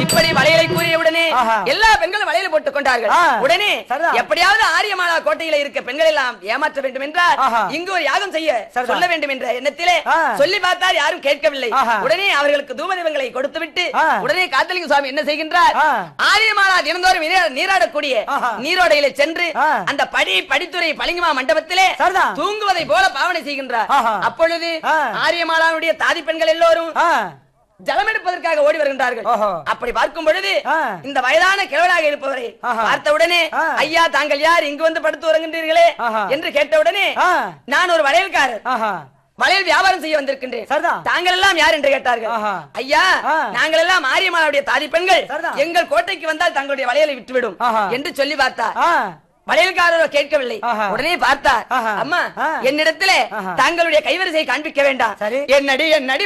இப்படி வளையலை கூறிய உடனே ஆஹா. எல்லா பெண்களும் வளையலை போட்டுக் கொண்டார்கள் ஆ. உடனே சரிதான். எப்படியாவது ஆரியமாலா கோட்டையில இருக்க பெண்கள் எல்லாம் ஏமாற்ற வேண்டும் என்றால் ஆஹா. இங்கு ஒரு யாகம் செய்ய சரிதான். சொல்ல வேண்டும் என்ற எண்ணத்திலே ஆ. சொல்லி பார்த்தால் யாரும் கேட்கவில்லை ஆஹா. உடனே அவர்களுக்கு தூமதீபங்களை கொடுத்துவிட்டு ஆ. உடனே காத்தலிங்க சுவாமி என்ன செய்கின்றார் ஆ. ஆரியமாலா தினந்தோறும் நீரா- நீராடக்கூடிய ஆஹா. நீரோடையில சென்று ஆ. அந்த படி படித்துறை பளிங்குமா மண்டபத்திலே சரிதான். தூங்குவதை போல பாவனை செய்கின்றார் ஆஹா. அப்பொழுது ஆ. ஆரியமாலாவுடைய தாதி பெண்கள் எல்லோரும் ஆ, ஜலம் எடுப்பதற்காக ஓடி வருகின்றார்கள் ஓஹோ. அப்படி பார்க்கும் பொழுது ஆ. இந்த வயதான கிழவனாக இருப்பவரை ஆஹா. பார்த்தவுடனே ஆ. ஐயா தாங்கள் யார் இங்கு வந்து படுத்து உறங்குகிறீர்களே ஆஹா. என்று கேட்டவுடனே ஆ. நான் ஒரு வளையல்காரர் ஆஹா. வளையல் வியாபாரம் செய்ய வந்திருக்கின்றேன் சரிதான். தாங்கள் எல்லாம் யார் என்று கேட்டார்கள் ஆஹா. ஐயா ஆ. நாங்கள் எல்லாம் மாரியம்மாளுடைய தாதி பெண்கள் சரிதான். எங்கள் கோட்டைக்கு வந்தால் தங்களுடைய வளையலை விட்டுவிடும் ஆஹா. என்று சொல்லி பார்த்தார் ஆ, வளையல்காரரோ கேட்கவில்லை ஆஹா. உடனே பார்த்தார் ஆஹா. அம்மா ஆ. என்னிடத்திலே ஆஹா. தங்களுடைய கைவரிசை காண்பிக்க வேண்டாம் சரி. என்னடி என்னடி